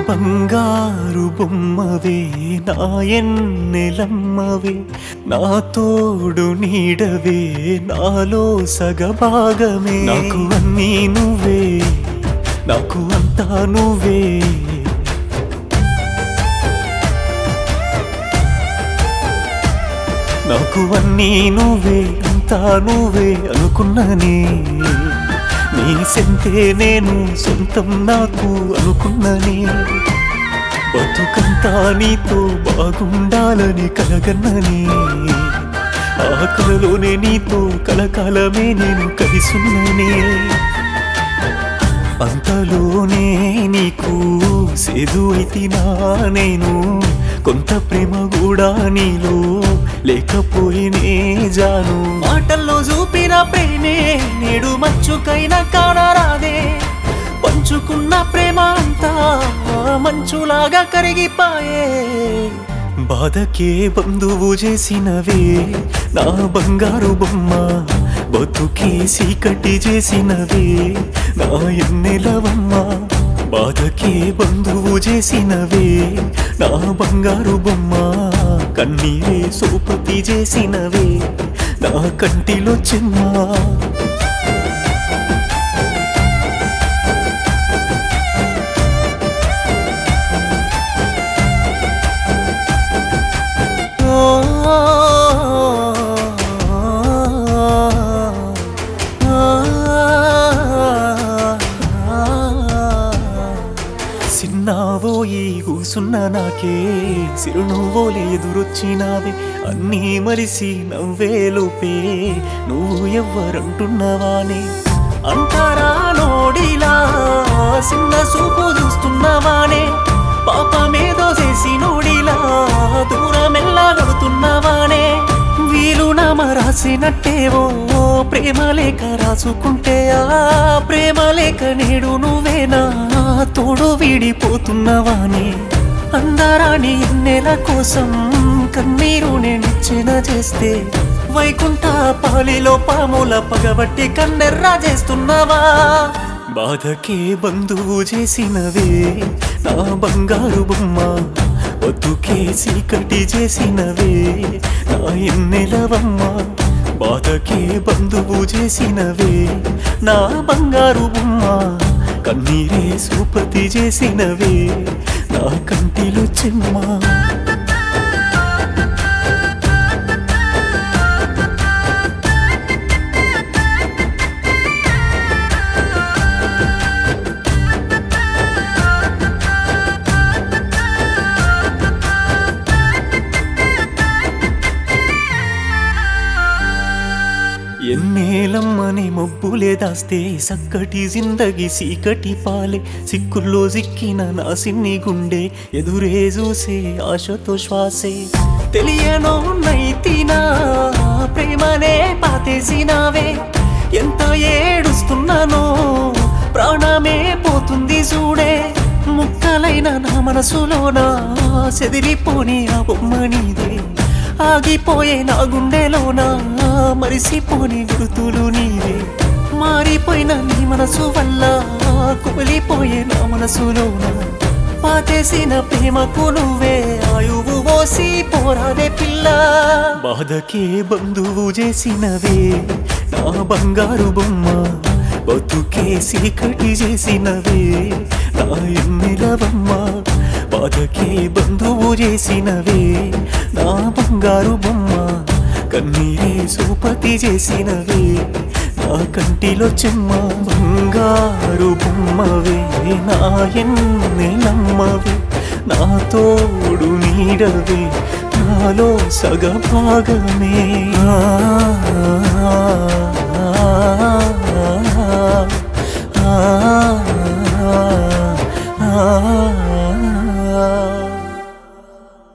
బంగారు బొమ్మవే నా ఎన్నెలమ్మవే నా తోడు నీడవే నాలో సగభాగమే నాకు అన్నీ నువ్వే నాకు అంతా నువ్వే నాకు అన్నీ నువ్వే అంతా నువ్వే అనుకున్నానే నీ సెంతే నేను సొంతం నాకు అనుకున్నానే బతుకంతా నీతో బాగుండాలని కలగన్ననే ఆ కలలోనే నీతో కలకాలమే నేను కలిసున్నానే అంతలోనే నీకు సేదు అయితినా నేను కొంత ప్రేమ కూడా నీలో లేకపోయినే జాను మాటల్లో చూపిన ప్రేమే నేడు మచ్చుకైనా కానరాదే పంచుకున్న ప్రేమ అంతా మంచులాగా కరిగిపాయే బాధకే బంధువు చేసినవే నా బంగారు బొమ్మ బతుకే సీకటి చేసినవే నా ఎన్నెలవమ్మ బాధకే బంధువు చేసినవే నా బంగారు బొమ్మ కన్నీరే సోపతి చేసినవే నా కంటిలో చిన్న సిన్నావో ఈ కూసున్న నాకే సిరునువ్వోలే ఎదురొచ్చినావే అన్నీ మరిసి నవ్వేలోపే నువ్వు ఎవ్వరంటున్నావానే అంటారా నోడిలా చిన్న చూపు చూస్తున్నావానే పాపమేదో చేసి నోడిలా దూరమెల్లా గడుతున్నావానే వీలు నామ రాసినట్టేవో ప్రేమ లేఖ రాసుకుంటే ఆ ప్రేమ లేఖ నేడు నువ్వేనా తోడు వీడిపోతున్నవానే అందరాని ఎన్నెల కోసం కన్నీరు నేనిచ్చిన చేస్తే వైకుంఠ పాలిలో పాముల పగబట్టి కన్నెర్రా చేస్తున్నావా బాధకే బంధువు చేసినవే నా బంగారు బొమ్మ బతుకే సీకటి చేసినవే నా ఎన్నెలవమ్మ బాధకే బంధువు చేసినవే నా బంగారు బొమ్మ కన్నీరే సూపతి చేసినవే నా కంటిలో చిమ్మ ఎన్నేలమ్మని మబ్బులే దాస్తే సక్కటి జిందగి సీకటి పాలే సిక్కుల్లో సిక్కిన నా సిన్ని గుండె ఎదురే చూసే ఆశతో శ్వాసే తెలియనో నైతినా ప్రేమనే పాతేసినావే ఎంత ఏడుస్తున్నానో ప్రాణమే పోతుంది చూడే ముక్కలైన నా మనసులోనా చెదిరిపోని ఆ బొమ్మ నీదే ఆగిపోయే నా గుండెలోనా మరిసిపోని గుర్తులు నీవే మారిపోయిన నీ మనసు వల్ల కుమిలిపోయే నా మనసులోన పాతేసిన ప్రేమకు నువ్వే ఆయువు పోసి పోరాడే పిల్ల బాధకే బంధువు చేసినవే నా బంగారు బొమ్మ బతుకే సీకటి చేసినవే నా ఎమ్మెలవమ్మ బాధకే బంధువు చేసినవే నా బంగారు బొమ్మ కన్నీరే సూపతి చేసినవే నా కంటిలో చెమ్మ బంగారు బొమ్మవే నా ఎన్నెలమ్మవే నా తోడు నీడవే నాలో సగభాగమే ఆ